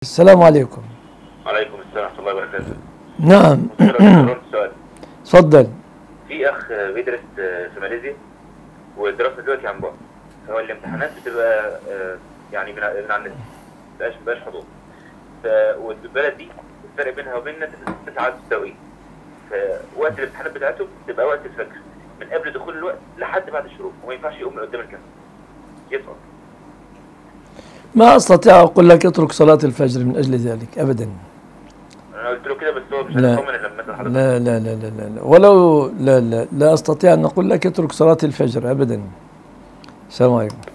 السلام عليكم عليكم السلام ورحمه الله وبركاته نعم سؤال تفضل في اخ بيدرس في ماليزيا والدراسه دلوقتي عن بعد هو الامتحانات بتبقى آه، يعني من من على النت مبقاش مبقاش حضور ف- والبلد دي الفرق بينها وبيننا تسع ساعات توقيت فوقت الامتحانات بتاعتهم تبقى وقت الفجر من قبل دخول الوقت لحد بعد الشروق وما ينفعش يقوم من قدام الكاميرا يسقط ما استطيع اقول لك اترك صلاه الفجر من اجل ذلك ابدا انا قلت له كده بس هو مش لا. هيطمن الا لما مثلا حضرتك لا لا لا لا لا, لا. ولو لا لا لا استطيع ان اقول لك اترك صلاه الفجر ابدا السلام عليكم